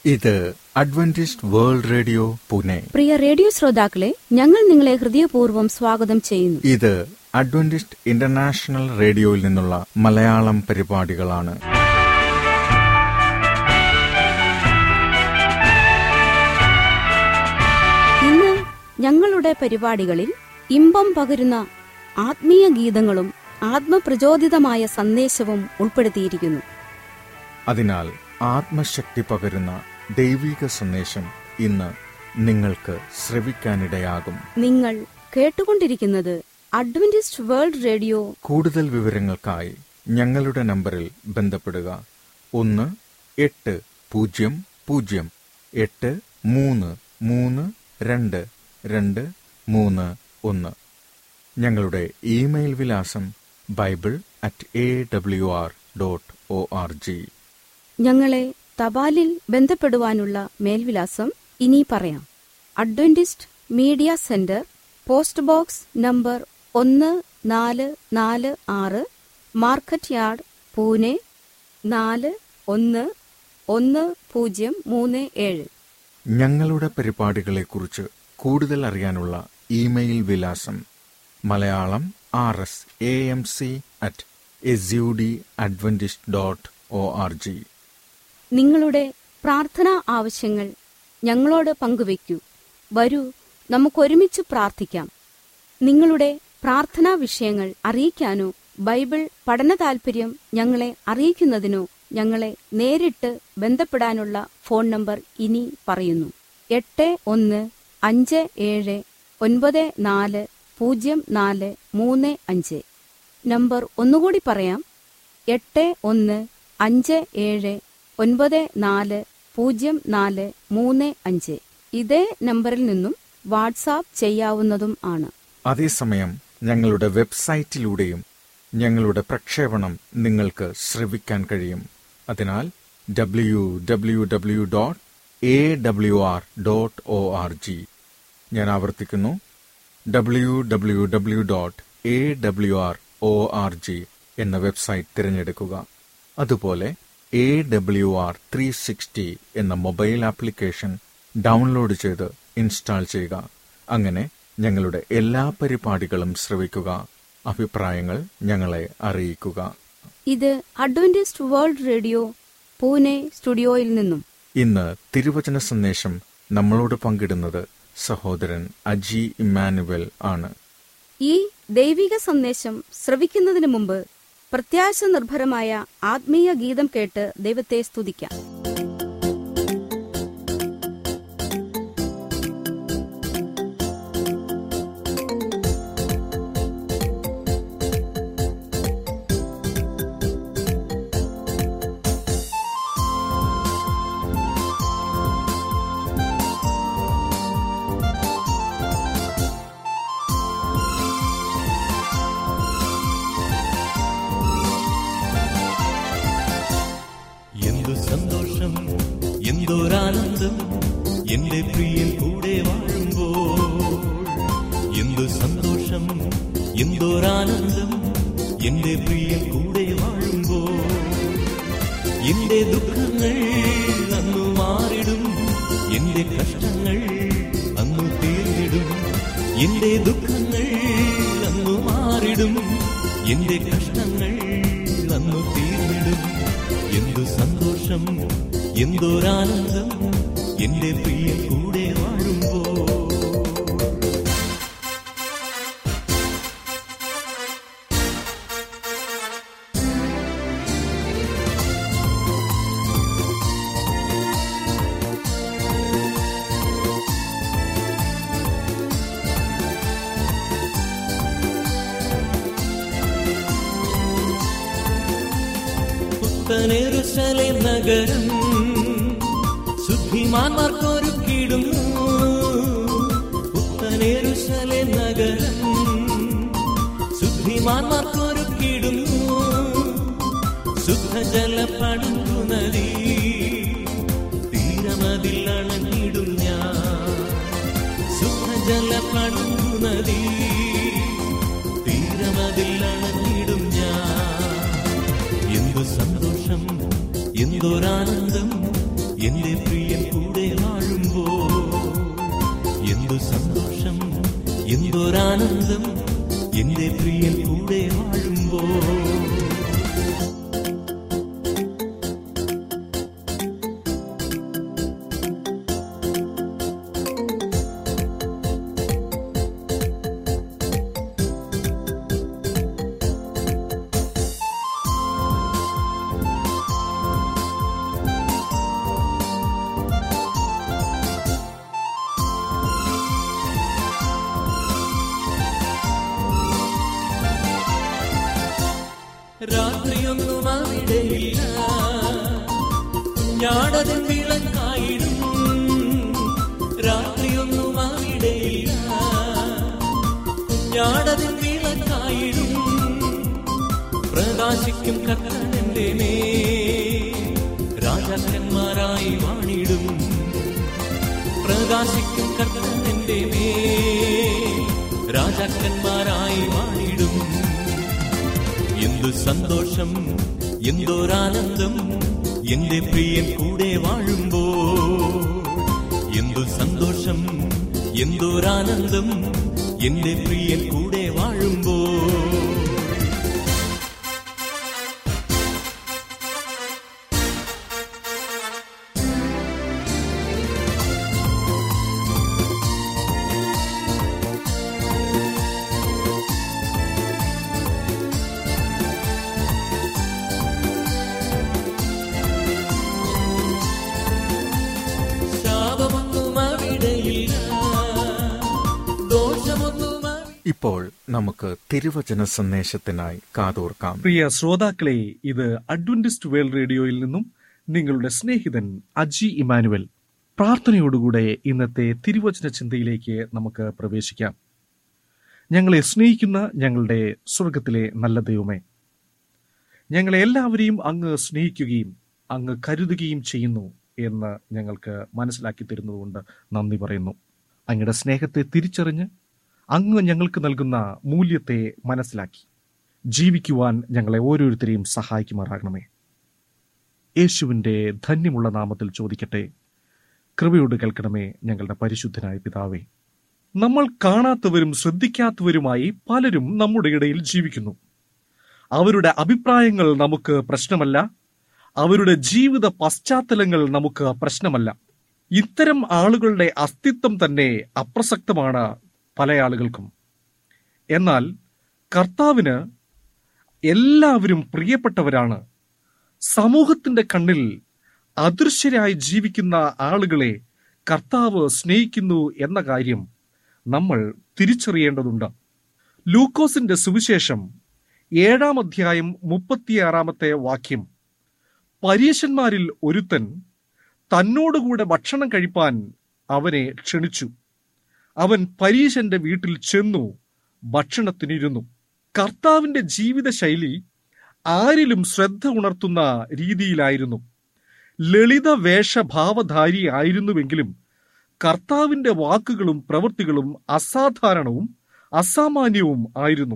ഇത് Adventist world radio Pune പ്രിയ radio ശ്രോതാക്കളെ ഞങ്ങൾ നിങ്ങളെ ഹൃദയപൂർവ്വം സ്വാഗതം ചെയ്യുന്നു ഇത് അഡ്വന്റിസ്റ്റ് ഇന്റർനാഷണൽ റേഡിയോയിൽ നിന്നുള്ള മലയാളം പരിപാടികളാണ് ഇന്ന് ഞങ്ങളുടെ പരിപാടികളിൽ ഇമ്പം പകരുന്ന ആത്മീയ ഗീതങ്ങളും ആത്മപ്രചോദിതമായ സന്ദേശവും ഉൾപ്പെടുത്തിയിരിക്കുന്നു അതിനാൽ ആത്മശക്തി പകരുന്ന ദൈവിക സന്ദേശം ഇന്ന് നിങ്ങൾക്ക് ശ്രവിക്കാനിടയാകും നിങ്ങൾ കേട്ടുകൊണ്ടിരിക്കുന്നത് അഡ്വന്റിസ്റ്റ് വേൾഡ് റേഡിയോ കൂടുതൽ വിവരങ്ങൾക്കായി ഞങ്ങളുടെ നമ്പറിൽ ബന്ധപ്പെടുക ഒന്ന് എട്ട് പൂജ്യം പൂജ്യം എട്ട് മൂന്ന് മൂന്ന് രണ്ട് രണ്ട് മൂന്ന് ഒന്ന് ഞങ്ങളുടെ ഇമെയിൽ വിലാസം bible at A W R dot O R G ഞങ്ങളെ തപാലിൽ ബന്ധപ്പെടുവാനുള്ള മേൽവിലാസം ഇനി പറയാം Adventist media centre post box number ഒന്ന് നാല് നാല് ആറ് മാർക്കറ്റ് യാർഡ് പൂനെ നാല് ഒന്ന് ഒന്ന് പൂജ്യം മൂന്ന് ഏഴ് ഞങ്ങളുടെ പരിപാടികളെക്കുറിച്ച് കൂടുതൽ അറിയാനുള്ള ഇമെയിൽ വിലാസം Malayalam R S A M C at S U D Adventist dot O R G നിങ്ങളുടെ പ്രാർത്ഥനാ ആവശ്യങ്ങൾ ഞങ്ങളോട് പങ്കുവയ്ക്കൂ വരൂ നമുക്കൊരുമിച്ച് പ്രാർത്ഥിക്കാം നിങ്ങളുടെ പ്രാർത്ഥനാ വിഷയങ്ങൾ അറിയിക്കാനോ ബൈബിൾ പഠന താൽപര്യം ഞങ്ങളെ അറിയിക്കുന്നതിനോ ഞങ്ങളെ നേരിട്ട് ബന്ധപ്പെടാനുള്ള ഫോൺ നമ്പർ ഇനി പറയുന്നു എട്ട് ഒന്ന് അഞ്ച് ഏഴ് ഒൻപത് നാല് പൂജ്യം നാല് മൂന്ന് അഞ്ച് നമ്പർ ഒന്നുകൂടി പറയാം എട്ട് ഒന്ന് അഞ്ച് ഏഴ് ഒൻപത് നാല് പൂജ്യം നാല് മൂന്ന് അഞ്ച് ഇതേ നമ്പറിൽ നിന്നും വാട്സാപ്പ് ചെയ്യാവുന്നതും ആണ് അതേസമയം ഞങ്ങളുടെ വെബ്സൈറ്റിലൂടെയും ഞങ്ങളുടെ പ്രക്ഷേപണം നിങ്ങൾക്ക് ശ്രവിക്കാൻ കഴിയും അതിനാൽ W W W dot A W R dot O R G ഞാൻ ആവർത്തിക്കുന്നു W W W dot A W R O R G എന്ന വെബ്സൈറ്റ് തിരഞ്ഞെടുക്കുക അതുപോലെ A W R three sixty എന്ന മൊബൈൽ ആപ്ലിക്കേഷൻ ഡൗൺലോഡ് ചെയ്ത് ഇൻസ്റ്റാൾ ചെയ്യുക അങ്ങനെ ഞങ്ങളുടെ എല്ലാ പരിപാടികളും ശ്രവിക്കുക അഭിപ്രായങ്ങൾ ഞങ്ങളെ അറിയിക്കുക ഇത് അഡ്വന്റിസ്റ്റ് വേൾഡ് റേഡിയോ പൂനെ സ്റ്റുഡിയോയിൽ നിന്നും ഇന്ന് തിരുവചന സന്ദേശം നമ്മളോട് പങ്കിടുന്നത് സഹോദരൻ അജി ഇമ്മാനുവൽ ആണ് ഈ ദൈവിക സന്ദേശം ശ്രവിക്കുന്നതിന് മുമ്പ് പ്രത്യാശ നിർഭരമായ ആത്മീയ ഗീതം കേട്ട് ദൈവത്തെ സ്തുതിക്കാം എന്തു സന്തോഷം എന്തൊരാനന്ദം എന്റെ പ്രിയൻ കൂടെ വാഴുമ്പോൾ എന്തു സന്തോഷം എന്തൊരാനന്ദം എന്റെ പ്രിയൻ കൂടെ വാഴുമ്പോൾ എന്റെ ദുഃഖങ്ങൾ അന്നു മാറിടും എന്റെ കഷ്ടങ്ങൾ അന്നു തീർന്നിടും എന്റെ ദുഃഖങ്ങൾ അന്നു മാറിടും എന്റെ കഷ്ടങ്ങൾ അന്നു തീർന്നിടും എന്തു സന്തോഷം എന്തൊരാനന്ദം എന്റെ പ്രിയ കൂടെ വാഴുമ്പോ പുത്തനെറുശലെ നഗരം ശുദ്ധിമാന്മാർക്കൊരുക്കിടുന്നു പുത്തനെറുശലെ നഗരം ശുദ്ധിമാന്മാർക്കൊരുക്കിടുന്നു ശുദ്ധജല പടുന്നു നദി തീരമതിൽ അണഞ്ഞിടും ഞാൻ ശുദ്ധജല പടുന്നു നദി തീരമതിൽ അണഞ്ഞിടും ഞാൻ എന്തു സന്തോഷം എന്തൊരാനന്ദം എന്റെ പ്രിയൻ കൂടെ വാഴുമ്പോ എന്തു സന്തോഷം എന്തൊരാനന്ദം എന്റെ പ്രിയൻ കൂടെ വാഴുമ്പോ രാത്രിയൊന്നും അവിടെയില്ല ഞാടതിൻ വിളക്കായിടും രാത്രിയൊന്നും അവിടെയില്ല ഞാടതിൻ വിളക്കായിടും പ്രകാശിക്കും കത്തനന്റെ മേ രാജാക്കന്മാരായി വാണിടും പ്രകാശിക്കും കത്തനന്റെ മേ രാജാക്കന്മാരായി വാണിടും എന്തു സന്തോഷം എന്തൊരാനന്ദം എന്റെ പ്രിയൻ കൂടെ വാഴുമ്പോ എന്തു സന്തോഷം എന്തൊരാനന്ദം എന്റെ പ്രിയൻ കൂടെ വാഴുമ്പോ ശാപമൊന്നും അവിടെയില്ല ദോഷമൊന്നും അവിടെ ഇപ്പോൾ നമുക്ക് തിരുവചന സന്ദേശത്തിനായി കാതോർക്കാം പ്രിയ ശ്രോതാക്കളെ ഇത് അഡ്വന്റിസ്റ്റ് വേൾഡ് റേഡിയോയിൽ നിന്നും നിങ്ങളുടെ സ്നേഹിതൻ അജി ഇമാനുവൽ പ്രാർത്ഥനയോടുകൂടെ ഇന്നത്തെ തിരുവചന ചിന്തയിലേക്ക് നമുക്ക് പ്രവേശിക്കാം ഞങ്ങളെ സ്നേഹിക്കുന്ന ഞങ്ങളുടെ സ്വർഗത്തിലെ നല്ല ദൈവമേ ഞങ്ങളെ എല്ലാവരെയും അങ്ങ് സ്നേഹിക്കുകയും അങ്ങ് കരുതുകയും ചെയ്യുന്നു എന്ന് ഞങ്ങൾക്ക് മനസ്സിലാക്കി തരുന്നതുകൊണ്ട് നന്ദി പറയുന്നു അങ്ങയുടെ സ്നേഹത്തെ തിരിച്ചറിഞ്ഞ് അങ്ങ് ഞങ്ങൾക്ക് നൽകുന്ന മൂല്യത്തെ മനസ്സിലാക്കി ജീവിക്കുവാൻ ഞങ്ങളെ ഓരോരുത്തരെയും സഹായിക്കുമാറാകണമേ യേശുവിൻ്റെ ധന്യമുള്ള നാമത്തിൽ ചോദിക്കട്ടെ കൃപയോട് കേൾക്കണമേ ഞങ്ങളുടെ പരിശുദ്ധനായ പിതാവേ നമ്മൾ കാണാത്തവരും ശ്രദ്ധിക്കാത്തവരുമായി പലരും നമ്മുടെ ഇടയിൽ ജീവിക്കുന്നു അവരുടെ അഭിപ്രായങ്ങൾ നമുക്ക് പ്രശ്നമല്ല അവരുടെ ജീവിത പശ്ചാത്തലങ്ങൾ നമുക്ക് പ്രശ്നമല്ല ഇത്തരം ആളുകളുടെ അസ്തിത്വം തന്നെ അപ്രസക്തമാണ് പല ആളുകൾക്കും എന്നാൽ കർത്താവിന് എല്ലാവരും പ്രിയപ്പെട്ടവരാണ് സമൂഹത്തിന്റെ കണ്ണിൽ അദൃശ്യരായി ജീവിക്കുന്ന ആളുകളെ കർത്താവ് സ്നേഹിക്കുന്നു എന്ന കാര്യം നമ്മൾ തിരിച്ചറിയേണ്ടതുണ്ട് ലൂക്കോസിന്റെ സുവിശേഷം ഏഴാം അധ്യായം മുപ്പത്തിയാറാമത്തെ വാക്യം പരീശന്മാരിൽ ഒരുത്തൻ തന്നോടുകൂടെ ഭക്ഷണം കഴിപ്പാൻ അവനെ ക്ഷണിച്ചു അവൻ പരീശന്റെ വീട്ടിൽ ചെന്നു ഭക്ഷണത്തിനിരുന്നു കർത്താവിന്റെ ജീവിതശൈലി ആരിലും ശ്രദ്ധ ഉണർത്തുന്ന രീതിയിലായിരുന്നു ലളിത വേഷഭാവധാരി ആയിരുന്നുവെങ്കിലും കർത്താവിന്റെ വാക്കുകളും പ്രവൃത്തികളും അസാധാരണവും അസാമാന്യവും ആയിരുന്നു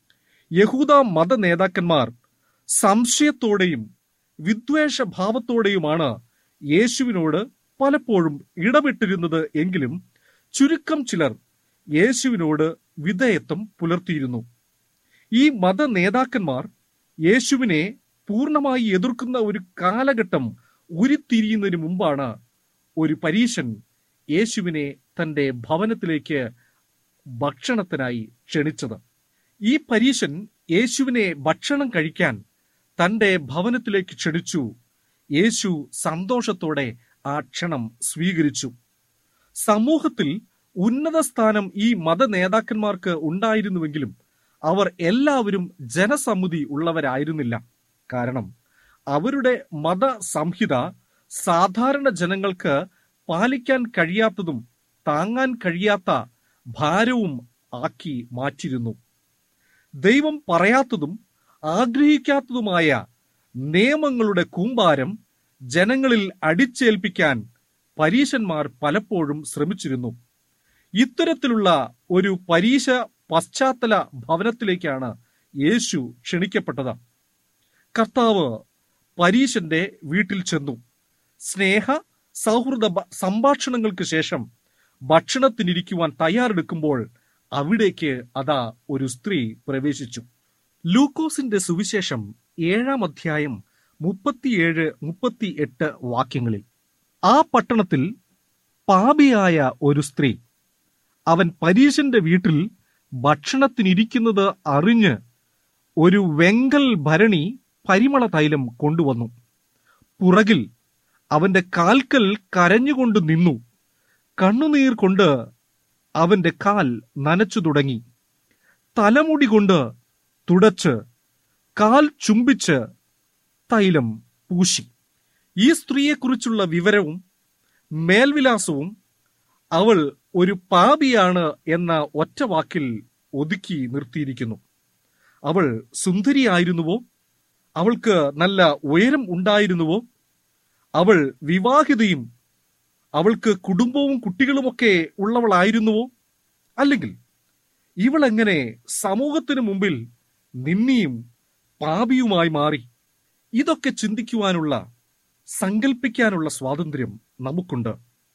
യഹൂദ മത നേതാക്കന്മാർ സംശയത്തോടെയും വിദ്വേഷഭാവത്തോടെയുമാണ് യേശുവിനോട് പലപ്പോഴും ഇടപെട്ടിരുന്നത് എങ്കിലും ചുരുക്കം ചിലർ യേശുവിനോട് വിധേയത്വം പുലർത്തിയിരുന്നു ഈ മത നേതാക്കന്മാർ യേശുവിനെ പൂർണ്ണമായി എതിർക്കുന്ന ഒരു കാലഘട്ടം ഉരുത്തിരിയുന്നതിന് മുമ്പാണ് ഒരു പരീശൻ യേശുവിനെ തന്റെ ഭവനത്തിലേക്ക് ഭക്ഷണത്തിനായി ക്ഷണിച്ചത് ഈ പരീശൻ യേശുവിനെ ഭക്ഷണം കഴിക്കാൻ തന്റെ ഭവനത്തിലേക്ക് ക്ഷണിച്ചു യേശു സന്തോഷത്തോടെ ആ ക്ഷണം സ്വീകരിച്ചു സമൂഹത്തിൽ ഉന്നത സ്ഥാനം ഈ മത നേതാക്കന്മാർക്ക് ഉണ്ടായിരുന്നുവെങ്കിലും അവർ എല്ലാവരും ജനസമ്മുതി ഉള്ളവരായിരുന്നില്ല കാരണം അവരുടെ മത സംഹിത സാധാരണ ജനങ്ങൾക്ക് പാലിക്കാൻ കഴിയാത്തതും താങ്ങാൻ കഴിയാത്ത ഭാരവും ആക്കി മാറ്റിയിരുന്നു ദൈവം പറയാത്തതും ആഗ്രഹിക്കാത്തതുമായ നിയമങ്ങളുടെ കൂമ്പാരം ജനങ്ങളിൽ അടിച്ചേൽപ്പിക്കാൻ പരീശന്മാർ പലപ്പോഴും ശ്രമിച്ചിരുന്നു ഇത്തരത്തിലുള്ള ഒരു പരീശ പശ്ചാത്തല ഭവനത്തിലേക്കാണ് യേശു ക്ഷണിക്കപ്പെട്ടത് കർത്താവ് പരീശന്റെ വീട്ടിൽ ചെന്നു സ്നേഹ സൗഹൃദ ബ- സംഭാഷണങ്ങൾക്ക് ശേഷം ഭക്ഷണത്തിനിരിക്കുവാൻ തയ്യാറെടുക്കുമ്പോൾ അവിടേക്ക് അതാ ഒരു സ്ത്രീ പ്രവേശിച്ചു ലൂക്കോസിന്റെ സുവിശേഷം ഏഴാം അധ്യായം മുപ്പത്തിയേഴ് മുപ്പത്തി എട്ട് വാക്യങ്ങളിൽ ആ പട്ടണത്തിൽ പാപിയായ ഒരു സ്ത്രീ അവൻ പരീശന്റെ വീട്ടിൽ ഭക്ഷണത്തിനിരിക്കുന്നത് അറിഞ്ഞ് ഒരു വെങ്കൽ ഭരണി പരിമള തൈലം കൊണ്ടുവന്നു പുറകിൽ അവന്റെ കാൽക്കൽ കരഞ്ഞുകൊണ്ട് നിന്നു കണ്ണുനീർ കൊണ്ട് അവന്റെ കാൽ നനച്ചു തുടങ്ങി തലമുടി കൊണ്ട് തുടച്ച് കാൽ ചുംബിച്ച് തൈലം പൂശി ഈ സ്ത്രീയെക്കുറിച്ചുള്ള വിവരവും മേൽവിലാസവും അവൾ ഒരു പാപിയാണ് എന്ന ഒറ്റ വാക്കിൽ ഒതുക്കി നിർത്തിയിരിക്കുന്നു അവൾ സുന്ദരിയായിരുന്നുവോ അവൾക്ക് നല്ല ഉയരം ഉണ്ടായിരുന്നുവോ അവൾ വിവാഹിതയും അവൾക്ക് കുടുംബവും കുട്ടികളുമൊക്കെ ഉള്ളവളായിരുന്നുവോ അല്ലെങ്കിൽ ഇവൾ എങ്ങനെ സമൂഹത്തിന് മുമ്പിൽ നിന്നിയും പാപിയുമായി മാറി ഇതൊക്കെ ചിന്തിക്കുവാനുള്ള സങ്കല്പിക്കാനുള്ള സ്വാതന്ത്ര്യം നമുക്കുണ്ട്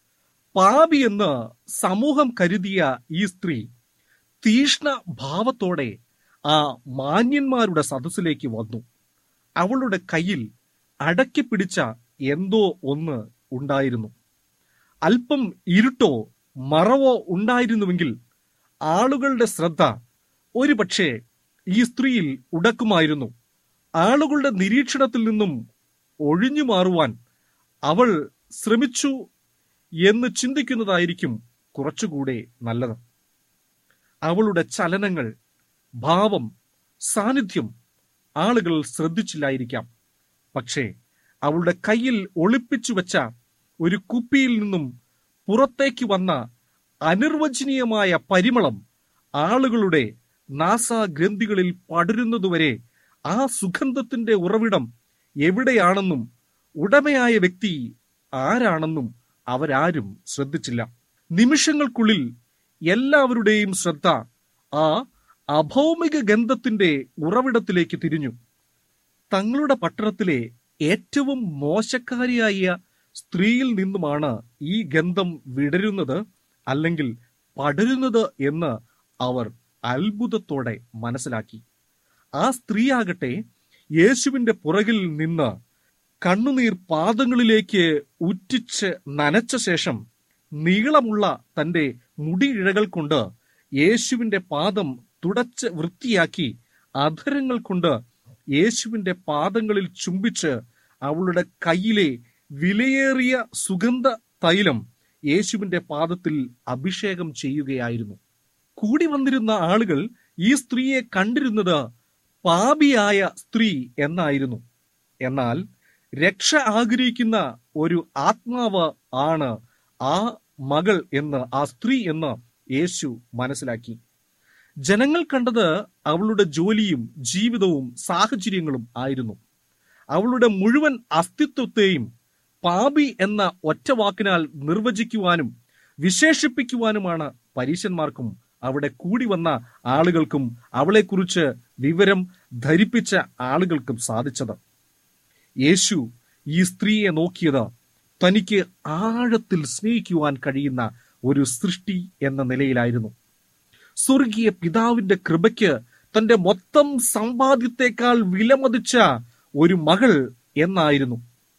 പാപി എന്ന് സമൂഹം കരുതിയ ഈ സ്ത്രീ തീഷ്ണ ഭാവത്തോടെ ആ മാന്യന്മാരുടെ സദസ്സിലേക്ക് വന്നു അവളുടെ കയ്യിൽ അടക്കി പിടിച്ച എന്തോ ഒന്ന് ഉണ്ടായിരുന്നു അല്പം ഇരുട്ടോ മറവോ ഉണ്ടായിരുന്നുവെങ്കിൽ ആളുകളുടെ ശ്രദ്ധ ഒരുപക്ഷെ ഈ സ്ത്രീയിൽ ഉടക്കുമായിരുന്നു ആളുകളുടെ നിരീക്ഷണത്തിൽ നിന്നും ഒഴിഞ്ഞു മാറുവാൻ അവൾ ശ്രമിച്ചു എന്ന് ചിന്തിക്കുന്നതായിരിക്കും കുറച്ചുകൂടെ നല്ലത് അവളുടെ ചലനങ്ങൾ ഭാവം സാന്നിധ്യം ആളുകൾ ശ്രദ്ധിച്ചില്ലായിരിക്കാം പക്ഷേ അവളുടെ കയ്യിൽ ഒളിപ്പിച്ചു വെച്ച ഒരു കുപ്പിയിൽ നിന്നും പുറത്തേക്ക് വന്ന അനിർവചനീയമായ പരിമളം ആളുകളുടെ നാസാഗ്രന്ഥികളിൽ പടരുന്നതുവരെ ആ സുഗന്ധത്തിന്റെ ഉറവിടം എവിടെയാണെന്നും ഉടമയായ വ്യക്തി ആരാണെന്നും അവരാരും ശ്രദ്ധിച്ചില്ല നിമിഷങ്ങൾക്കുള്ളിൽ എല്ലാവരുടെയും ശ്രദ്ധ ആ അഭൗമിക ഗന്ധത്തിന്റെ ഉറവിടത്തിലേക്ക് തിരിഞ്ഞു തങ്ങളുടെ പട്ടണത്തിലെ ഏറ്റവും മോശക്കാരിയായ സ്ത്രീയിൽ നിന്നുമാണ് ഈ ഗന്ധം വിടരുന്നത് അല്ലെങ്കിൽ പടരുന്നത് എന്ന് അവർ അത്ഭുതത്തോടെ മനസ്സിലാക്കി ആ സ്ത്രീയാകട്ടെ യേശുവിന്റെ പുറകിൽ നിന്ന് കണ്ണുനീർ പാദങ്ങളിലേക്ക് ഉറ്റിച്ച് നനച്ച ശേഷം നീളമുള്ള തന്റെ മുടിയിഴകൾ കൊണ്ട് യേശുവിന്റെ പാദം തുടച്ച് വൃത്തിയാക്കി അധരങ്ങൾ കൊണ്ട് യേശുവിന്റെ പാദങ്ങളിൽ ചുംബിച്ച് അവളുടെ കയ്യിലെ വിലയേറിയ സുഗന്ധ തൈലം യേശുവിന്റെ പാദത്തിൽ അഭിഷേകം ചെയ്യുകയായിരുന്നു കൂടി വന്നിരുന്ന ആളുകൾ ഈ സ്ത്രീയെ കണ്ടിരുന്നത് പാപിയായ സ്ത്രീ എന്നായിരുന്നു എന്നാൽ രക്ഷ ആഗ്രഹിക്കുന്ന ഒരു ആത്മാവ് ആണ് ആ മകൾ എന്ന് ആ സ്ത്രീ എന്ന് യേശു മനസ്സിലാക്കി ജനങ്ങൾ കണ്ടത് അവളുടെ ജോലിയും ജീവിതവും സാഹചര്യങ്ങളും ആയിരുന്നു അവളുടെ മുഴുവൻ അസ്തിത്വത്തെയും പാപി എന്ന ഒറ്റ വാക്കിനാൽ നിർവചിക്കുവാനും വിശേഷിപ്പിക്കുവാനുമാണ് പരീശന്മാർക്കും അവിടെ കൂടി വന്ന ആളുകൾക്കും അവളെക്കുറിച്ച് വിവരം ധരിപ്പിച്ച ആളുകൾക്കും സാധിച്ചത് യേശു ഈ സ്ത്രീയെ നോക്കിയത് തനിക്ക് ആഴത്തിൽ സ്നേഹിക്കുവാൻ കഴിയുന്ന ഒരു സൃഷ്ടി എന്ന നിലയിലായിരുന്നു സ്വർഗീയ പിതാവിന്റെ കൃപയ്ക്ക് തന്റെ മൊത്തം സമ്പാദ്യത്തെക്കാൾ വിലമതിച്ച ഒരു മകൾ എന്നായിരുന്നു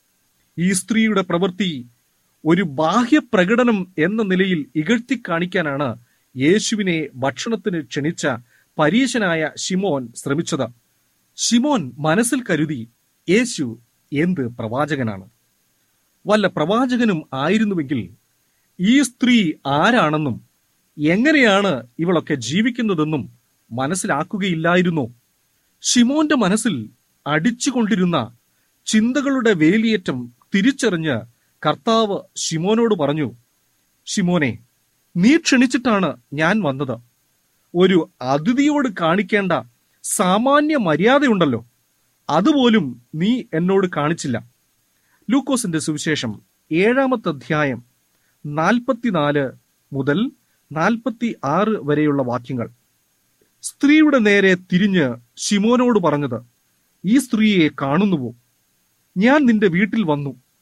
ഈ സ്ത്രീയുടെ പ്രവൃത്തി ഒരു ബാഹ്യ പ്രകടനം എന്ന നിലയിൽ ഇകഴ്ത്തി കാണിക്കാനാണ് യേശുവിനെ ഭക്ഷണത്തിന് ക്ഷണിച്ച പരീശനായ ഷിമോൻ ശ്രമിച്ചത് ഷിമോൻ മനസ്സിൽ കരുതി യേശു എന്ത് പ്രവാചകനാണ് വല്ല പ്രവാചകനും ആയിരുന്നുവെങ്കിൽ ഈ സ്ത്രീ ആരാണെന്നും എങ്ങനെയാണ് ഇവളൊക്കെ ജീവിക്കുന്നതെന്നും മനസ്സിലാക്കുകയില്ലായിരുന്നോ ഷിമോന്റെ മനസ്സിൽ അടിച്ചുകൊണ്ടിരുന്ന ചിന്തകളുടെ വേലിയേറ്റം തിരിച്ചറിഞ്ഞ് കർത്താവ് ഷിമോനോട് പറഞ്ഞു ഷിമോനെ നീ ക്ഷണിച്ചിട്ടാണ് ഞാൻ വന്നത് ഒരു അതിഥിയോട് കാണിക്കേണ്ട സാമാന്യ മര്യാദയുണ്ടല്ലോ അതുപോലും നീ എന്നോട് കാണിച്ചില്ല ലൂക്കോസിന്റെ സുവിശേഷം ഏഴാമത്തെ അധ്യായം നാൽപ്പത്തിനാല് മുതൽ നാൽപ്പത്തി ആറ് വരെയുള്ള വാക്യങ്ങൾ സ്ത്രീയുടെ നേരെ തിരിഞ്ഞ് ഷിമോനോട് പറഞ്ഞത് ഈ സ്ത്രീയെ കാണുന്നുവോ ഞാൻ നിന്റെ വീട്ടിൽ വന്നു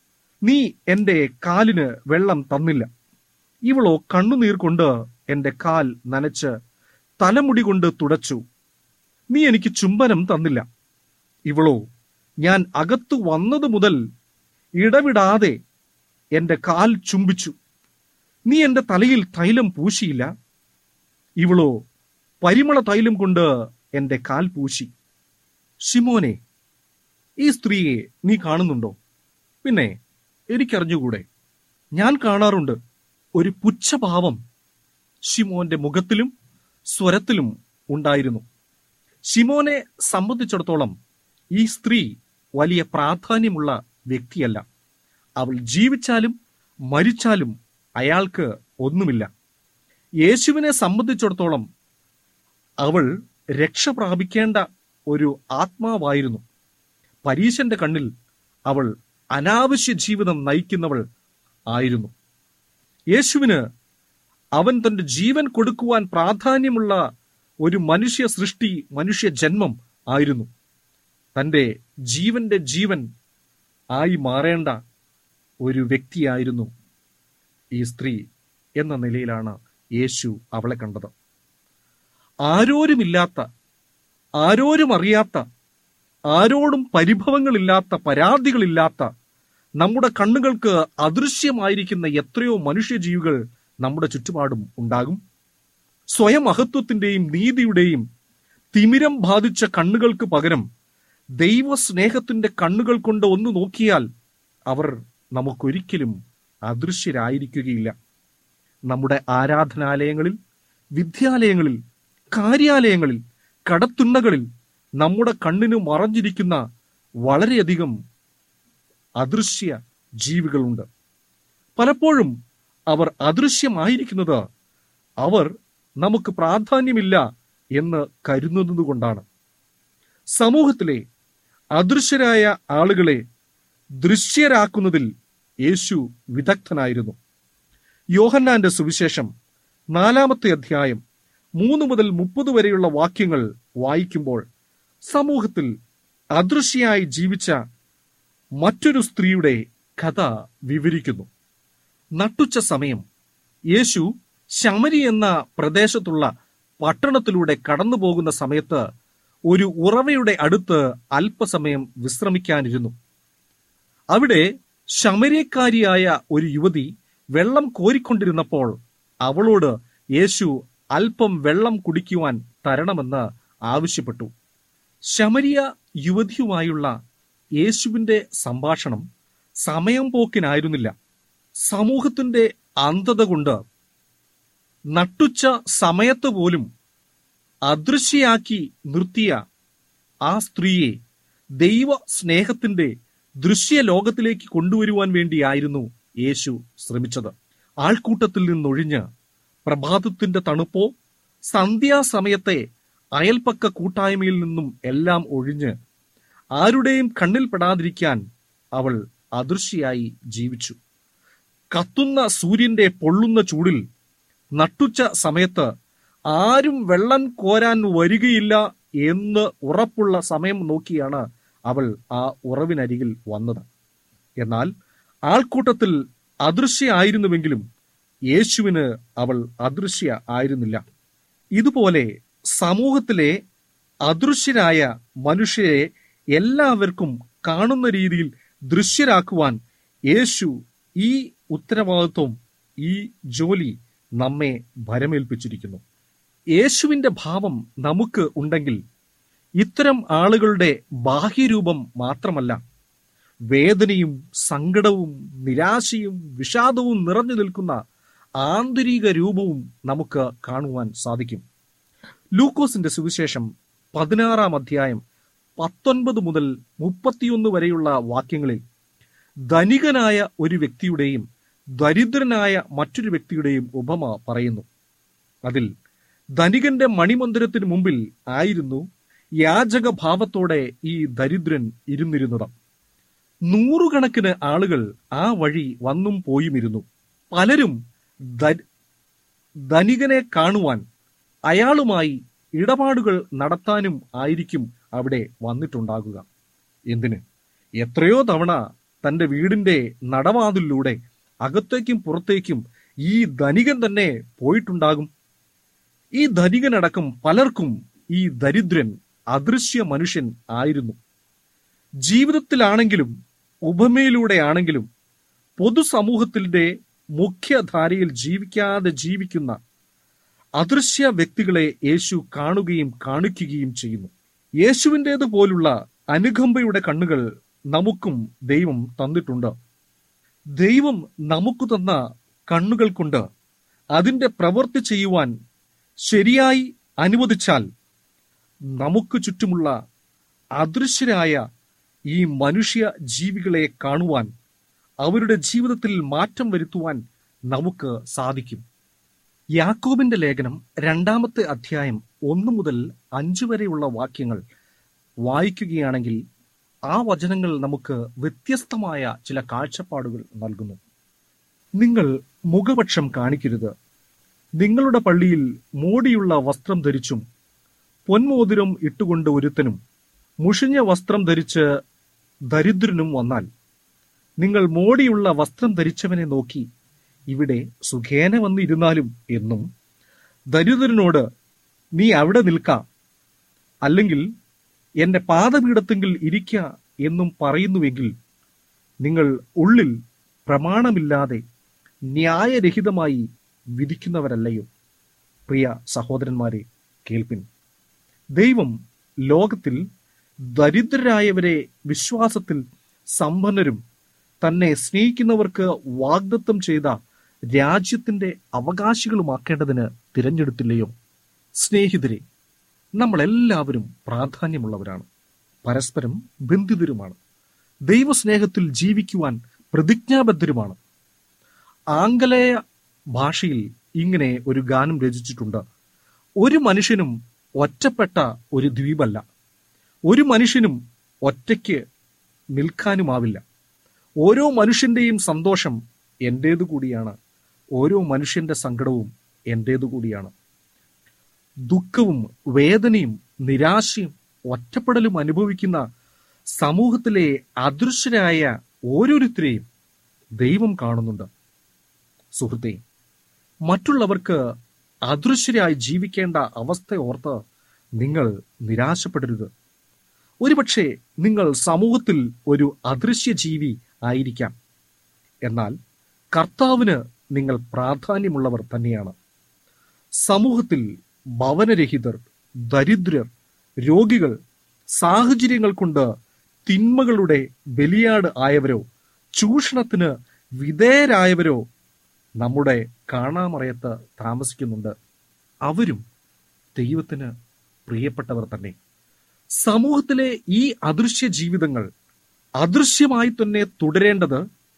നീ എന്റെ കാലിന് വെള്ളം തന്നില്ല ഇവളോ കണ്ണുനീർ കൊണ്ട് എന്റെ കാൽ നനച്ച് തലമുടി കൊണ്ട് തുടച്ചു നീ എനിക്ക് ചുംബനം തന്നില്ല ഇവളോ ഞാൻ അകത്തു വന്നത് മുതൽ ഇടവിടാതെ എന്റെ കാൽ ചുംബിച്ചു നീ എന്റെ തലയിൽ തൈലം പൂശിയില്ല ഇവളോ പരിമള തൈലം കൊണ്ട് എന്റെ കാൽ പൂശി ഷിമോനെ ഈ സ്ത്രീയെ നീ കാണുന്നുണ്ടോ പിന്നെ എനിക്കറിഞ്ഞുകൂടെ ഞാൻ കാണാറുണ്ട് ഒരു പുച്ഛഭാവം ഷിമോന്റെ മുഖത്തിലും സ്വരത്തിലും ഉണ്ടായിരുന്നു ഷിമോനെ സംബന്ധിച്ചിടത്തോളം ഈ സ്ത്രീ വലിയ പ്രാധാന്യമുള്ള വ്യക്തിയല്ല അവൾ ജീവിച്ചാലും മരിച്ചാലും അയാൾക്ക് ഒന്നുമില്ല യേശുവിനെ സംബന്ധിച്ചിടത്തോളം അവൾ രക്ഷ പ്രാപിക്കേണ്ട ഒരു ആത്മാവായിരുന്നു പരീശന്റെ കണ്ണിൽ അവൾ അനാവശ്യ ജീവിതം നയിക്കുന്നവൾ ആയിരുന്നു യേശുവിന് അവൻ തന്റെ ജീവൻ കൊടുക്കുവാൻ പ്രാധാന്യമുള്ള ഒരു മനുഷ്യ സൃഷ്ടി മനുഷ്യ ജന്മം ആയിരുന്നു തന്റെ ജീവന്റെ ജീവൻ ആയി മാറേണ്ട ഒരു വ്യക്തിയായിരുന്നു ഈ സ്ത്രീ എന്ന നിലയിലാണ് യേശു അവളെ കണ്ടത് ആരോരുമില്ലാത്ത ആരോരും അറിയാത്ത ആരോടും പരിഭവങ്ങളില്ലാത്ത പരാതികളില്ലാത്ത നമ്മുടെ കണ്ണുകൾക്ക് അദൃശ്യമായിരിക്കുന്ന എത്രയോ മനുഷ്യജീവികൾ നമ്മുടെ ചുറ്റുപാടും ഉണ്ടാകും സ്വയം മഹത്വത്തിന്റെയും നീതിയുടെയും തിമിരം ബാധിച്ച കണ്ണുകൾക്ക് പകരം ദൈവസ്നേഹത്തിന്റെ കണ്ണുകൾ കൊണ്ട് ഒന്ന് നോക്കിയാൽ അവർ നമുക്കൊരിക്കലും അദൃശ്യരായിരിക്കുകയില്ല നമ്മുടെ ആരാധനാലയങ്ങളിൽ വിദ്യാലയങ്ങളിൽ കാര്യാലയങ്ങളിൽ കടത്തുണ്ണകളിൽ നമ്മുടെ കണ്ണിന് മറഞ്ഞിരിക്കുന്ന വളരെയധികം അദൃശ്യ ജീവികളുണ്ട് പലപ്പോഴും അവർ അദൃശ്യമായിരിക്കുന്നത് അവർ നമുക്ക് പ്രാധാന്യമില്ല എന്ന് കരുതുന്നത് കൊണ്ടാണ് സമൂഹത്തിലെ അദൃശ്യരായ ആളുകളെ ദൃശ്യരാക്കുന്നതിൽ യേശു വിദഗ്ധനായിരുന്നു യോഹന്നാന്റെ സുവിശേഷം നാലാമത്തെ അധ്യായം മൂന്ന് മുതൽ മുപ്പത് വരെയുള്ള വാക്യങ്ങൾ വായിക്കുമ്പോൾ സമൂഹത്തിൽ അദൃശ്യയായി ജീവിച്ച മറ്റൊരു സ്ത്രീയുടെ കഥ വിവരിക്കുന്നു നട്ടുച്ച സമയം യേശു ശമരി എന്ന പ്രദേശത്തുള്ള പട്ടണത്തിലൂടെ കടന്നു പോകുന്ന സമയത്ത് ഒരു ഉറവയുടെ അടുത്ത് അല്പസമയം വിശ്രമിക്കാനിരുന്നു അവിടെ ശമര്യക്കാരിയായ ഒരു യുവതി വെള്ളം കോരിക്കൊണ്ടിരുന്നപ്പോൾ അവളോട് യേശു അല്പം വെള്ളം കുടിക്കുവാൻ തരണമെന്ന് ആവശ്യപ്പെട്ടു ശമരിയ യുവതിയുമായുള്ള യേശുവിന്റെ സംഭാഷണം സമയം പോക്കിനായിരുന്നില്ല സമൂഹത്തിന്റെ അന്ധത കൊണ്ട് നട്ടുച്ച സമയത്ത് പോലും അദൃശ്യയാക്കി നിർത്തിയ ആ സ്ത്രീയെ ദൈവ സ്നേഹത്തിന്റെ ദൃശ്യ ലോകത്തിലേക്ക് കൊണ്ടുവരുവാൻ വേണ്ടിയായിരുന്നു യേശു ശ്രമിച്ചത് ആൾക്കൂട്ടത്തിൽ നിന്നൊഴിഞ്ഞ് പ്രഭാതത്തിന്റെ തണുപ്പോ സന്ധ്യാസമയത്തെ അയൽപ്പക്ക കൂട്ടായ്മയിൽ നിന്നും എല്ലാം ഒഴിഞ്ഞ് ആരുടെയും കണ്ണിൽ പെടാതിരിക്കാൻ അവൾ അദൃശ്യയായി ജീവിച്ചു കത്തുന്ന സൂര്യന്റെ പൊള്ളുന്ന ചൂടിൽ നട്ടുച്ച സമയത്ത് ആരും വെള്ളം കോരാൻ വരികയില്ല എന്ന് ഉറപ്പുള്ള സമയം നോക്കിയാണ് അവൾ ആ ഉറവിനരികിൽ വന്നത് എന്നാൽ ആൾക്കൂട്ടത്തിൽ അദൃശ്യ ആയിരുന്നുവെങ്കിലും യേശുവിന് അവൾ അദൃശ്യ ആയിരുന്നില്ല ഇതുപോലെ സമൂഹത്തിലെ അദൃശ്യരായ മനുഷ്യരെ എല്ലാവർക്കും കാണുന്ന രീതിയിൽ ദൃശ്യരാക്കുവാൻ യേശു ഈ ഉത്തരവാദിത്വം ഈ ജോലി നമ്മെ ഭരമേൽപ്പിച്ചിരിക്കുന്നു യേശുവിന്റെ ഭാവം നമുക്ക് ഉണ്ടെങ്കിൽ ഇത്തരം ആളുകളുടെ ബാഹ്യരൂപം മാത്രമല്ല വേദനയും സങ്കടവും നിരാശയും വിഷാദവും നിറഞ്ഞു നിൽക്കുന്ന ആന്തരിക രൂപവും നമുക്ക് കാണുവാൻ സാധിക്കും ലൂക്കോസിന്റെ സുവിശേഷം പതിനാറാം അധ്യായം പത്തൊൻപത് മുതൽ മുപ്പത്തിയൊന്ന് വരെയുള്ള വാക്യങ്ങളിൽ ധനികനായ ഒരു വ്യക്തിയുടെയും ദരിദ്രനായ മറ്റൊരു വ്യക്തിയുടെയും ഉപമ പറയുന്നു അതിൽ ധനികന്റെ മണിമന്ദിരത്തിന് മുമ്പിൽ ആയിരുന്നു യാചക ഭാവത്തോടെ ഈ ദരിദ്രൻ ഇരുന്നിരുന്നത് നൂറുകണക്കിന് ആളുകൾ ആ വഴി വന്നും പോയുമിരുന്നു പലരും ധ- ധനികനെ കാണുവാൻ അയാളുമായി ഇടപാടുകൾ നടത്താനും ആയിരിക്കും അവിടെ വന്നിട്ടുണ്ടാകുക എന്തിന് എത്രയോ തവണ തന്റെ വീടിന്റെ നടവാതിലൂടെ അകത്തേക്കും പുറത്തേക്കും ഈ ധനികൻ തന്നെ പോയിട്ടുണ്ടാകും ഈ ധനികനടക്കം പലർക്കും ഈ ദരിദ്രൻ അദൃശ്യ മനുഷ്യൻ ആയിരുന്നു ജീവിതത്തിലാണെങ്കിലും ഉപമയിലൂടെയാണെങ്കിലും പൊതുസമൂഹത്തിന്റെ മുഖ്യധാരയിൽ ജീവിക്കാതെ ജീവിക്കുന്ന അദൃശ്യ വ്യക്തികളെ യേശു കാണുകയും കാണിക്കുകയും ചെയ്യുന്നു യേശുവിൻ്റേത് പോലുള്ള അനുകമ്പയുടെ കണ്ണുകൾ നമുക്കും ദൈവം തന്നിട്ടുണ്ട് ദൈവം നമുക്ക് തന്ന കണ്ണുകൾ കൊണ്ട് അതിന്റെ പ്രവൃത്തി ചെയ്യുവാൻ ശരിയായി അനുവദിച്ചാൽ നമുക്ക് ചുറ്റുമുള്ള അദൃശ്യരായ ഈ മനുഷ്യ ജീവികളെ കാണുവാൻ അവരുടെ ജീവിതത്തിൽ മാറ്റം വരുത്തുവാൻ നമുക്ക് സാധിക്കും യാക്കോബിന്റെ ലേഖനം രണ്ടാമത്തെ അധ്യായം ഒന്നു മുതൽ അഞ്ചു വരെയുള്ള വാക്യങ്ങൾ വായിക്കുകയാണെങ്കിൽ ആ വചനങ്ങൾ നമുക്ക് വ്യത്യസ്തമായ ചില കാഴ്ചപ്പാടുകൾ നൽകുന്നു നിങ്ങൾ മുഖപക്ഷം കാണിക്കരുത് നിങ്ങളുടെ പള്ളിയിൽ മോടിയുള്ള വസ്ത്രം ധരിച്ചും പൊന്മോതിരം ഇട്ടുകൊണ്ട് ഒരുത്തനും മുഷിഞ്ഞ വസ്ത്രം ധരിച്ച് ദരിദ്രനും വന്നാൽ നിങ്ങൾ മോടിയുള്ള വസ്ത്രം ധരിച്ചവനെ നോക്കി ഇവിടെ സുഖേന വന്നിരുന്നാലും എന്നും ദരിദ്രനോട് നീ അവിടെ നിൽക്ക അല്ലെങ്കിൽ എന്റെ പാദപീഠത്തെങ്കിൽ ഇരിക്ക എന്നും പറയുന്നുവെങ്കിൽ നിങ്ങൾ ഉള്ളിൽ പ്രമാണമില്ലാതെ ന്യായരഹിതമായി വിധിക്കുന്നവരല്ലയോ പ്രിയ സഹോദരന്മാരെ കേൾപ്പിൻ ദൈവം ലോകത്തിൽ ദരിദ്രരായവരെ വിശ്വാസത്തിൽ സമ്പന്നരും തന്നെ സ്നേഹിക്കുന്നവർക്ക് വാഗ്ദത്തം ചെയ്ത രാജ്യത്തിന്റെ അവകാശികളുമാക്കേണ്ടതിന് തിരഞ്ഞെടുത്തില്ലയോ സ്നേഹിതരെ നമ്മളെല്ലാവരും പ്രാധാന്യമുള്ളവരാണ് പരസ്പരം ബന്ധിതരുമാണ് ദൈവസ്നേഹത്തിൽ ജീവിക്കുവാൻ പ്രതിജ്ഞാബദ്ധരുമാണ് ആംഗലേയ ഭാഷയിൽ ഇങ്ങനെ ഒരു ഗാനം രചിച്ചിട്ടുണ്ട് ഒരു മനുഷ്യനും ഒറ്റപ്പെട്ട ഒരു ദ്വീപല്ല ഒരു മനുഷ്യനും ഒറ്റയ്ക്ക് നിൽക്കാനുമാവില്ല ഓരോ മനുഷ്യന്റെയും സന്തോഷം എന്റേതു കൂടിയാണ് ഓരോ മനുഷ്യന്റെ സങ്കടവും എന്റേതു കൂടിയാണ് ദുഃഖവും വേദനയും നിരാശയും ഒറ്റപ്പെടലും അനുഭവിക്കുന്ന സമൂഹത്തിലെ അദൃശ്യരായ ഓരോരുത്തരെയും ദൈവം കാണുന്നുണ്ട് സുഹൃത്തെ മറ്റുള്ളവർക്ക് അദൃശ്യരായി ജീവിക്കേണ്ട അവസ്ഥ ഓർത്ത് നിങ്ങൾ നിരാശപ്പെടരുത് ഒരുപക്ഷെ നിങ്ങൾ സമൂഹത്തിൽ ഒരു അദൃശ്യ ജീവി ആയിരിക്കാം എന്നാൽ കർത്താവിന് നിങ്ങൾ പ്രാധാന്യമുള്ളവർ തന്നെയാണ് സമൂഹത്തിൽ ഭവനരഹിതർ ദരിദ്രർ രോഗികൾ സാഹചര്യങ്ങൾ കൊണ്ട് തിന്മകളുടെ ബലിയാട് ആയവരോ ചൂഷണത്തിന് വിധേയരായവരോ നമ്മുടെ കാണാമറയത്ത് താമസിക്കുന്നുണ്ട് അവരും ദൈവത്തിന് പ്രിയപ്പെട്ടവർ തന്നെ സമൂഹത്തിലെ ഈ അദൃശ്യ ജീവിതങ്ങൾ അദൃശ്യമായി തന്നെ തുടരേണ്ടത്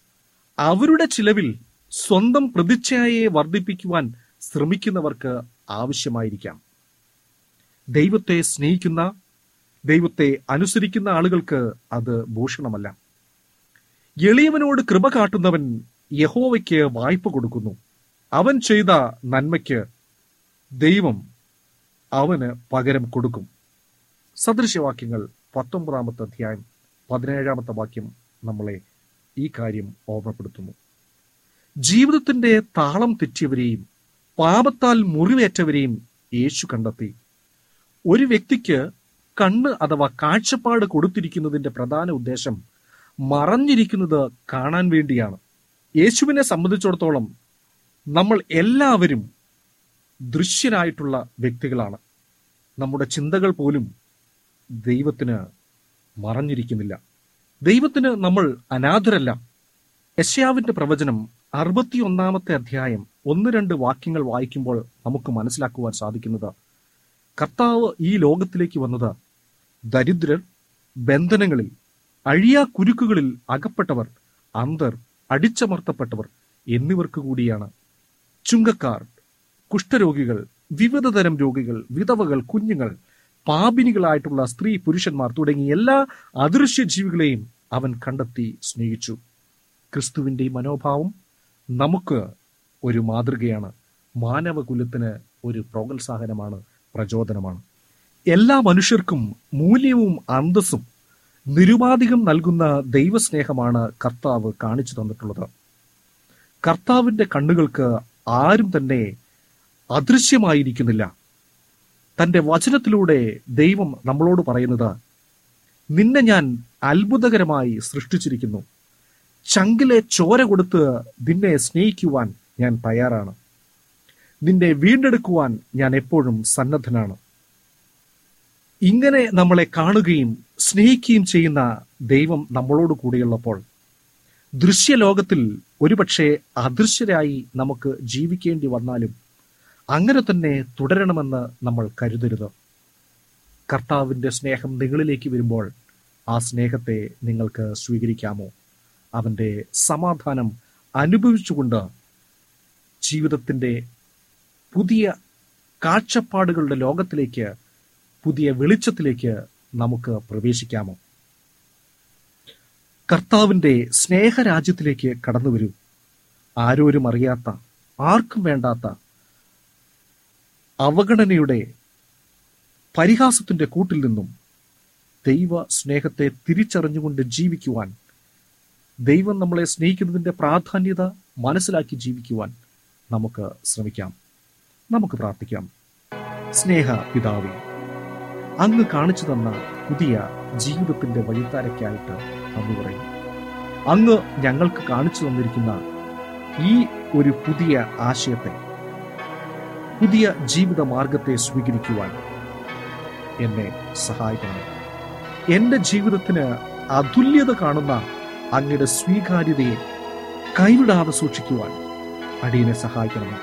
അവരുടെ ചിലവിൽ സ്വന്തം പ്രതിച്ഛായയെ വർദ്ധിപ്പിക്കുവാൻ ശ്രമിക്കുന്നവർക്ക് ആവശ്യമായിരിക്കാം ദൈവത്തെ സ്നേഹിക്കുന്ന ദൈവത്തെ അനുസരിക്കുന്ന ആളുകൾക്ക് അത് ഭൂഷണമല്ല എളിയവനോട് കൃപ കാട്ടുന്നവൻ യഹോവയ്ക്ക് വായ്പ കൊടുക്കുന്നു അവൻ ചെയ്ത നന്മയ്ക്ക് ദൈവം അവന് പകരം കൊടുക്കും സദൃശവാക്യങ്ങൾ പത്തൊമ്പതാമത്തെ അധ്യായം പതിനേഴാമത്തെ വാക്യം നമ്മളെ ഈ കാര്യം ഓർമ്മപ്പെടുത്തുന്നു ജീവിതത്തിന്റെ താളം തെറ്റിയവരെയും പാപത്താൽ മുറിവേറ്റവരെയും യേശു കണ്ടെത്തി ഒരു വ്യക്തിക്ക് കണ്ണ് അഥവാ കാഴ്ചപ്പാട് കൊടുത്തിരിക്കുന്നതിന്റെ പ്രധാന ഉദ്ദേശം മറഞ്ഞിരിക്കുന്നത് കാണാൻ വേണ്ടിയാണ് യേശുവിനെ സംബന്ധിച്ചിടത്തോളം നമ്മൾ എല്ലാവരും ദൃശ്യരായിട്ടുള്ള വ്യക്തികളാണ് നമ്മുടെ ചിന്തകൾ പോലും ദൈവത്തിന് മറഞ്ഞിരിക്കുന്നില്ല ദൈവത്തിന് നമ്മൾ അനാഥരല്ല യശ്യാവിന്റെ പ്രവചനം അറുപത്തിയൊന്നാമത്തെ അധ്യായം ഒന്ന് രണ്ട് വാക്യങ്ങൾ വായിക്കുമ്പോൾ നമുക്ക് മനസ്സിലാക്കുവാൻ സാധിക്കുന്നത് കർത്താവ് ഈ ലോകത്തിലേക്ക് വന്നത് ദരിദ്രർ ബന്ധനങ്ങളിൽ അഴിയാ കുരുക്കുകളിൽ അകപ്പെട്ടവർ അന്തർ അടിച്ചമർത്തപ്പെട്ടവർ എന്നിവർക്ക് കൂടിയാണ് ചുങ്കക്കാർ കുഷ്ഠരോഗികൾ വിവിധതരം രോഗികൾ വിധവകൾ കുഞ്ഞുങ്ങൾ പാപിനികളായിട്ടുള്ള സ്ത്രീ പുരുഷന്മാർ തുടങ്ങി എല്ലാ അദൃശ്യ ജീവികളെയും അവൻ കണ്ടെത്തി സ്നേഹിച്ചു ക്രിസ്തുവിന്റെ ഈ മനോഭാവം നമുക്ക് ഒരു മാതൃകയാണ് മാനവകുലത്തിന് ഒരു പ്രോത്സാഹനമാണ് പ്രചോദനമാണ് എല്ലാ മനുഷ്യർക്കും മൂല്യവും അന്തസ്സും നിരുപാധികം നൽകുന്ന ദൈവസ്നേഹമാണ് കർത്താവ് കാണിച്ചു തന്നിട്ടുള്ളത് കർത്താവിന്റെ കണ്ണുകൾക്ക് ആരും തന്നെ അദൃശ്യമായിരിക്കുന്നില്ല തന്റെ വചനത്തിലൂടെ ദൈവം നമ്മളോട് പറയുന്നത് നിന്നെ ഞാൻ അത്ഭുതകരമായി സൃഷ്ടിച്ചിരിക്കുന്നു ചങ്കിലെ ചോര കൊടുത്ത് നിന്നെ സ്നേഹിക്കുവാൻ ഞാൻ തയ്യാറാണ് നിന്നെ വീണ്ടെടുക്കുവാൻ ഞാൻ എപ്പോഴും സന്നദ്ധനാണ് ഇങ്ങനെ നമ്മളെ കാണുകയും സ്നേഹിക്കുകയും ചെയ്യുന്ന ദൈവം നമ്മളോട് കൂടിയുള്ളപ്പോൾ ദൃശ്യലോകത്തിൽ ഒരുപക്ഷെ അദൃശ്യരായി നമുക്ക് ജീവിക്കേണ്ടി വന്നാലും അങ്ങനെ തന്നെ തുടരണമെന്ന് നമ്മൾ കരുതരുത് കർത്താവിന്റെ സ്നേഹം നിങ്ങളിലേക്ക് വരുമ്പോൾ ആ സ്നേഹത്തെ നിങ്ങൾക്ക് സ്വീകരിക്കാമോ അവന്റെ സമാധാനം അനുഭവിച്ചുകൊണ്ട് ജീവിതത്തിന്റെ പുതിയ കാഴ്ചപ്പാടുകളുടെ ലോകത്തിലേക്ക് പുതിയ വെളിച്ചത്തിലേക്ക് നമുക്ക് പ്രവേശിക്കാമോ കർത്താവിന്റെ സ്നേഹരാജ്യത്തിലേക്ക് കടന്നു വരൂ ആരോരും അറിയാത്ത ആർക്കും വേണ്ടാത്ത അവഗണനയുടെ പരിഹാസത്തിന്റെ കൂട്ടിൽ നിന്നും ദൈവ സ്നേഹത്തെ തിരിച്ചറിഞ്ഞുകൊണ്ട് ജീവിക്കുവാൻ ദൈവം നമ്മളെ സ്നേഹിക്കുന്നതിന്റെ പ്രാധാന്യത മനസ്സിലാക്കി ജീവിക്കുവാൻ നമുക്ക് ശ്രമിക്കാം നമുക്ക് പ്രാർത്ഥിക്കാം സ്നേഹ പിതാവേ അങ്ങ് കാണിച്ചു തന്ന പുതിയ ജീവിതത്തിന്റെ വഴിത്താരയ്ക്കായിട്ട് നന്ദി പറയും അങ്ങ് ഞങ്ങൾക്ക് കാണിച്ചു തന്നിരിക്കുന്ന ഈ ഒരു പുതിയ ആശയത്തെ പുതിയ ജീവിത മാർഗത്തെ സ്വീകരിക്കുവാൻ എന്നെ സഹായിക്കണം എന്റെ ജീവിതത്തിന് അതുല്യത കാണുന്ന അങ്ങയുടെ സ്വീകാര്യതയെ കൈവിടാതെ സൂക്ഷിക്കുവാൻ അടിയനെ സഹായിക്കണം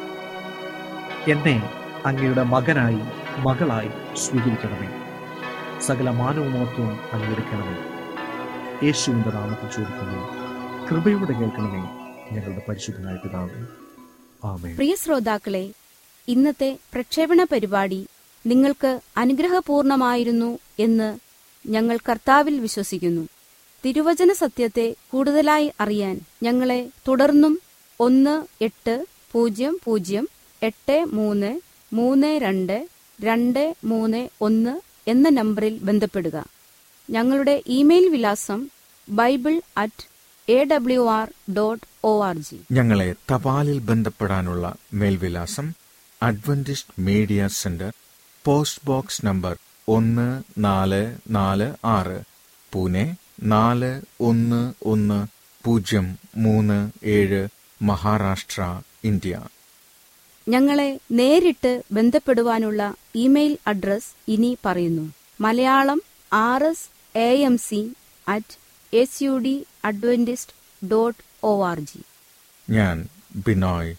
എന്നെ അങ്ങയുടെ മകനായി മകളായി സ്വീകരിക്കണമേ സകല മാനവമഹത്വവും അങ്ങെടുക്കണമേ യേശുവിന്റെ നാമത്തിൽ ചോദിക്കുന്നു കൃപയോടെ കേൾക്കണമേ ഞങ്ങളുടെ പരിശുദ്ധനായ പിതാവ് ആമേ പ്രിയ ശ്രോതാക്കളെ ഇന്നത്തെ പ്രക്ഷേപണ പരിപാടി നിങ്ങൾക്ക് അനുഗ്രഹപൂർണമായിരുന്നു എന്ന് ഞങ്ങൾ കർത്താവിൽ വിശ്വസിക്കുന്നു തിരുവചന സത്യത്തെ കൂടുതലായി അറിയാൻ ഞങ്ങളെ തുടർന്നും ഒന്ന് എട്ട് പൂജ്യം പൂജ്യം എട്ട് മൂന്ന് മൂന്ന് രണ്ട് രണ്ട് മൂന്ന് ഒന്ന് എന്ന നമ്പറിൽ ബന്ധപ്പെടുക ഞങ്ങളുടെ ഇമെയിൽ വിലാസം bible at A W R dot O R G ഞങ്ങളെ തപാലിൽ ബന്ധപ്പെടാനുള്ള മേൽവിലാസം Adventist media centre post box number ഒന്ന് നാല് നാല് ആറ് പൂനെ നാല് ഒന്ന് ഒന്ന് പൂജ്യം മൂന്ന് ഏഴ് മഹാരാഷ്ട്ര ഇന്ത്യ ഞങ്ങളെ നേരിട്ട് ബന്ധപ്പെടുവാനുള്ള ഇമെയിൽ അഡ്രസ് ഇനി പറയുന്നു Malayalam R S A M C at S U D Adventist dot O R G ഞാൻ ബിനോയ്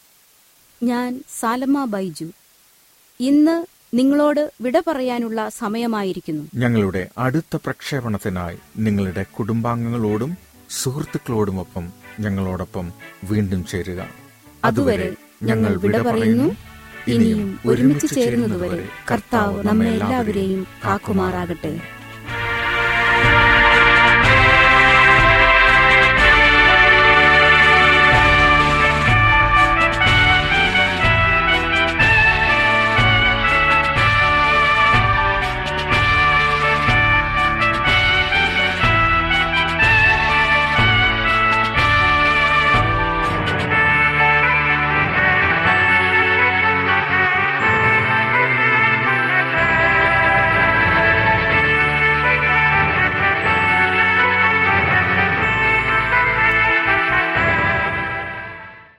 ഞാൻ സാലമ ബൈജു ഇന്ന് നിങ്ങളോട് വിട പറയാനുള്ള സമയമായിരിക്കുന്നു ഞങ്ങളുടെ അടുത്ത പ്രക്ഷേപണത്തിനായി നിങ്ങളുടെ കുടുംബാംഗങ്ങളോടും സുഹൃത്തുക്കളോടുമൊപ്പം ഞങ്ങളോടൊപ്പം വീണ്ടും ചേരുക അതുവരെ ഞങ്ങൾ വിട പറയുന്നു ഇനിയും ഒരുമിച്ച് ചേരുന്നതുവരെ കർത്താവ് നമ്മെ എല്ലാവരെയും കാക്കുമാറാകട്ടെ